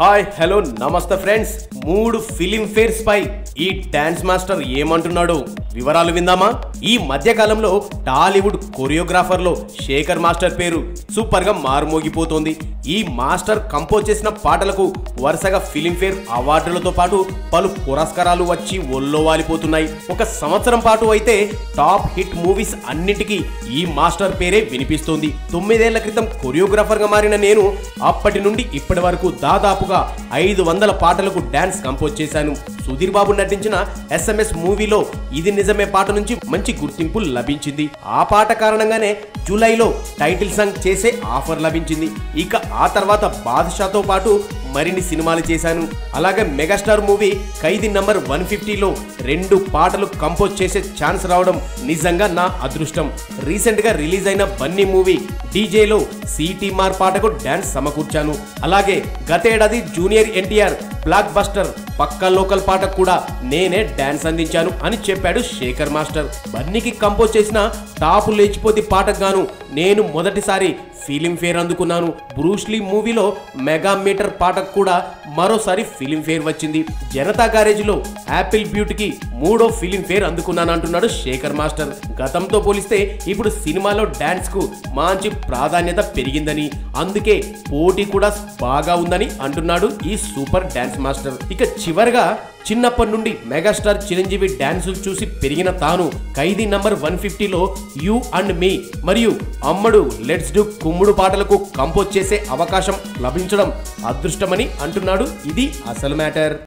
hi hello నమస్తే friends మూడు Filmfares పై ఈ డాన్స్ మాస్టర్ ఏమంటున్నాడు వివరాలు విందామా ఈ మధ్య కాలంలో టాలీవుడ్ కొరియోగ్రాఫర్ లో శేఖర్ మాస్టర్ పేరు సూపర్ గా మారుమోగిపోతోంది ఈ మాస్టర్ కంపోజ్ చేసిన పాటలకు వరుసగా ఫిలిం ఫేర్ అవార్డులతో పాటు పలు పురస్కారాలు వచ్చి ఒల్లో వాలిపోతున్నాయి ఒక సంవత్సరం పాటు అయితే టాప్ హిట్ మూవీస్ అన్నిటికీ ఈ మాస్టర్ పేరే వినిపిస్తోంది తొమ్మిదేళ్ల క్రితం కొరియోగ్రాఫర్ గా మారిన నేను అప్పటి నుండి ఇప్పటి వరకు దాదాపుగా ఐదు వందల పాటలకు డాన్స్ కంపోజ్ చేశాను సుధీర్ బాబు నటించిన ఎస్ఎంఎస్ మూవీలో ఇది నిజమే పాట నుంచి మంచి గుర్తింపు లభించింది ఆ పాట కారణంగానే జూలైలో టైటిల్ సాంగ్ చేసే ఆఫర్ లభించింది ఇక ఆ తర్వాత బాద్షాతో పాటు మరిన్ని సినిమాలు చేశాను అలాగే megastar movie Khaidi number one ఫిఫ్టీలో రెండు పాటలు కంపోజ్ చేసే ఛాన్స్ రావడం నిజంగా నా అదృష్టం రీసెంట్ గా రిలీజ్ అయిన బన్నీ మూవీ డీజేలో సిటీ మార్ పాటకు డాన్స్ సమకూర్చాను అలాగే గతేడాది junior NTR blockbuster Pakka local పాట కూడా నేనే డాన్స్ అందించాను అని చెప్పాడు శేఖర్ మాస్టర్ బన్నీకి కంపోజ్ చేసిన టాపు లేచిపోతే పాటకు గాను నేను మొదటిసారి ఫిలిం ఫేర్ అందుకున్నాను బ్రూస్లీ మూవీలో మెగా మీటర్ పాటకు కూడా మరోసారి ఫిలిం ఫేర్ వచ్చింది జనతా గ్యారేజ్లో యాపిల్ బ్యూటీకి మూడో ఫిలిం ఫేర్ అందుకున్నాను అంటున్నాడు శేఖర్ మాస్టర్ గతంతో పోలిస్తే ఇప్పుడు సినిమాలో డాన్స్ కు మంచి ప్రాధాన్యత పెరిగిందని అందుకే పోటీ కూడా బాగా ఉందని అంటున్నాడు ఈ సూపర్ డాన్స్ మాస్టర్ ఇక చివరగా చిన్నప్పటి నుండి మెగాస్టార్ చిరంజీవి డాన్సులు చూసి పెరిగిన తాను ఖైదీ నంబర్ వన్ ఫిఫ్టీలో యూ అండ్ మీ మరియు అమ్మడు లెట్స్ డు కుమ్ముడు పాటలకు కంపోజ్ చేసే అవకాశం లభించడం అదృష్టమని అంటున్నాడు ఇది అసలు మ్యాటర్